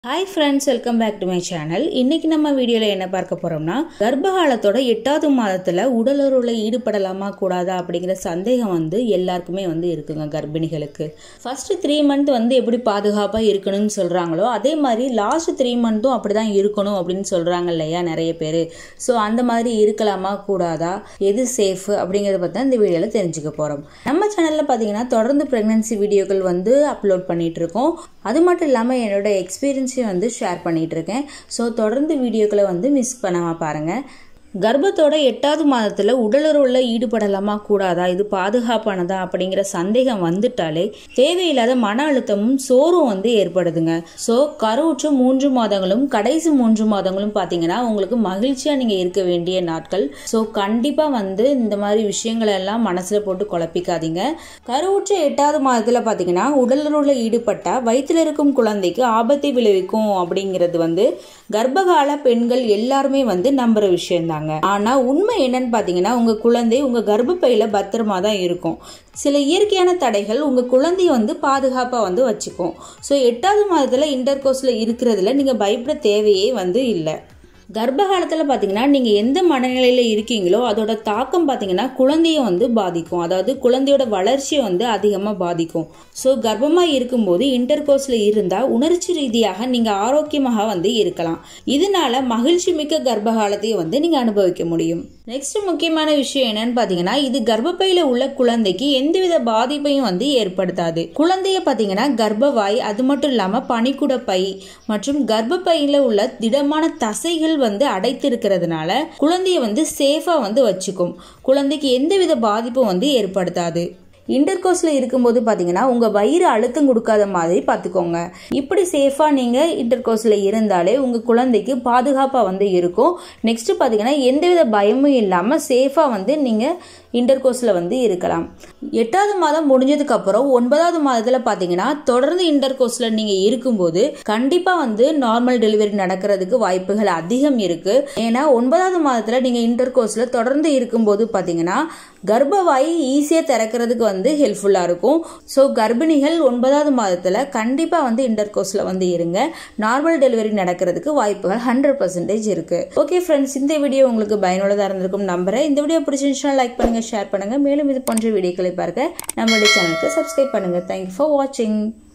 hi friends welcome back to my channel இன்னைக்கு நம்ம வீடியோவில் என்ன பார்க்க போறோம்னா கர்ப்பகாலத்தோட எட்டாவது மாதத்தில் உடலுறவில் ஈடுபடலாமா கூடாதா அப்படிங்கிற சந்தேகம் வந்து எல்லாருக்குமே வந்து இருக்குங்க கர்ப்பிணிகளுக்கு ஃபர்ஸ்ட் த்ரீ மந்த் வந்து எப்படி பாதுகாப்பாக இருக்கணும்னு சொல்கிறாங்களோ அதே மாதிரி லாஸ்ட் த்ரீ மந்த்தும் அப்படி தான் இருக்கணும் அப்படின்னு சொல்கிறாங்க இல்லையா நிறைய பேர் ஸோ அந்த மாதிரி இருக்கலாமா கூடாதா எது சேஃப் அப்படிங்கிறத பற்றி தான் இந்த வீடியோவில் தெரிஞ்சுக்க போகிறோம் நம்ம சேனலில் பார்த்தீங்கன்னா தொடர்ந்து ப்ரெக்னன்சி வீடியோக்கள் வந்து அப்லோட் பண்ணிட்டு இருக்கோம் அது மட்டும் இல்லாமல் என்னோட எக்ஸ்பீரியன்ஸையும் வந்து ஷேர் பண்ணிட்டு இருக்கேன் ஸோ தொடர்ந்து வீடியோக்களை வந்து மிஸ் பண்ணாமல் பாருங்கள் கர்ப்பத்தோட எட்டாவது மாதத்தில் உடலுறவுல ஈடுபடலாமா கூடாதா இது பாதுகாப்பானதா அப்படிங்கிற சந்தேகம் வந்துட்டாலே தேவையில்லாத மன அழுத்தமும் சோறும் வந்து ஏற்படுதுங்க ஸோ கருவுற்று மூன்று மாதங்களும் கடைசி மூன்று மாதங்களும் பார்த்தீங்கன்னா உங்களுக்கு மகிழ்ச்சியாக நீங்கள் இருக்க வேண்டிய நாட்கள் ஸோ கண்டிப்பாக வந்து இந்த மாதிரி விஷயங்களை எல்லாம் மனசில் போட்டு குழப்பிக்காதீங்க கருவுற்ற எட்டாவது மாதத்தில் பார்த்தீங்கன்னா உடலுறவுல ஈடுபட்டா வயிற்றில் இருக்கும் குழந்தைக்கு ஆபத்தை விளைவிக்கும் அப்படிங்கிறது வந்து கர்ப்பகால பெண்கள் எல்லாருமே வந்து நம்புற விஷயம்தாங்க ஆனா உண்மை என்னன்னு பாத்தீங்கன்னா உங்க குழந்தை உங்க கர்ப்பப்பையில பத்திரமா தான் இருக்கும் சில இயற்கையான தடைகள் உங்க குழந்தைய வந்து பாதுகாப்பா வந்து வச்சுக்கும் ஸோ எட்டாவது மாதத்துல இன்டர் கோர்ஸ்ல இருக்கிறதுல நீங்க பயப்பட தேவையே வந்து இல்லை கர்ப்ப காலத்தில் பார்த்தீங்கன்னா நீங்கள் எந்த மனநிலையில் இருக்கீங்களோ அதோட தாக்கம் பார்த்தீங்கன்னா குழந்தைய வந்து பாதிக்கும் அதாவது குழந்தையோட வளர்ச்சியை வந்து அதிகமாக பாதிக்கும் ஸோ கர்ப்பமாக இருக்கும்போது இன்டர் கோர்ஸில் இருந்தால் உணர்ச்சி ரீதியாக நீங்கள் ஆரோக்கியமாக வந்து இருக்கலாம் இதனால மகிழ்ச்சி மிக்க கர்ப்ப காலத்தையும் வந்து நீங்கள் அனுபவிக்க முடியும் நெக்ஸ்ட் முக்கியமான விஷயம் என்னன்னு பார்த்தீங்கன்னா இது கர்ப்பப்பையில் உள்ள குழந்தைக்கு எந்தவித பாதிப்பையும் வந்து ஏற்படுத்தாது குழந்தைய பார்த்தீங்கன்னா கர்ப்பவாய் அது மட்டும் இல்லாமல் பனிக்குட பை மற்றும் கர்ப்பப்பையில் உள்ள திடமான தசைகள் வந்து அடைத்திருக்கிறதுனால குழந்தைய வந்து சேஃபா வந்து வச்சுக்கும் குழந்தைக்கு எந்தவித பாதிப்பும் வந்து ஏற்படுத்தாது இன்டர்கோர்ஸில் இருக்கும்போது பார்த்தீங்கன்னா உங்கள் வயிறு அழுத்தம் கொடுக்காத மாதிரி பார்த்துக்கோங்க இப்படி சேஃபாக நீங்கள் இன்டர்கோர்ஸில் இருந்தாலே உங்கள் குழந்தைக்கு பாதுகாப்பாக வந்து இருக்கும் நெக்ஸ்ட் பார்த்தீங்கன்னா எந்தவித பயமும் இல்லாமல் சேஃபாக வந்து நீங்கள் இன்டர்கோர்ஸில் வந்து இருக்கலாம் எட்டாவது மாதம் முடிஞ்சதுக்கு அப்புறம் ஒன்பதாவது மாதத்தில் பார்த்தீங்கன்னா தொடர்ந்து இன்டர்கோர்ஸில் நீங்கள் இருக்கும்போது கண்டிப்பாக வந்து நார்மல் டெலிவரி நடக்கிறதுக்கு வாய்ப்புகள் அதிகம் இருக்கு ஏன்னா ஒன்பதாவது மாதத்தில் நீங்கள் இன்டர்கோர்ஸில் தொடர்ந்து இருக்கும்போது பார்த்தீங்கன்னா கர்ப்பவாய் ஈஸியாக திறக்கிறதுக்கு வந்து ஹெல்ப்ஃபுல்லாக இருக்கும் ஸோ கர்ப்பிணிகள் ஒன்பதாவது மாதத்தில் கண்டிப்பாக வந்து இன்டர்கோர்ஸில் வந்து இருங்க நார்மல் டெலிவரி நடக்கிறதுக்கு வாய்ப்புகள் ஹண்ட்ரட் பர்சன்டேஜ் இருக்கு ஓகே ஃப்ரெண்ட்ஸ் இந்த வீடியோ உங்களுக்கு பயனுள்ளதாக இருந்திருக்கும் நம்புறேன் இந்த வீடியோ பிடிச்சிருந்துச்சுன்னா லைக் பண்ணுங்க ஷேர் பண்ணுங்க மேலும் இது போன்ற வீடியோக்களை பார்க்க நம்மளுடைய சேனலுக்கு சப்ஸ்கிரைப் பண்ணுங்க தேங்க்யூ ஃபார் வாட்சிங்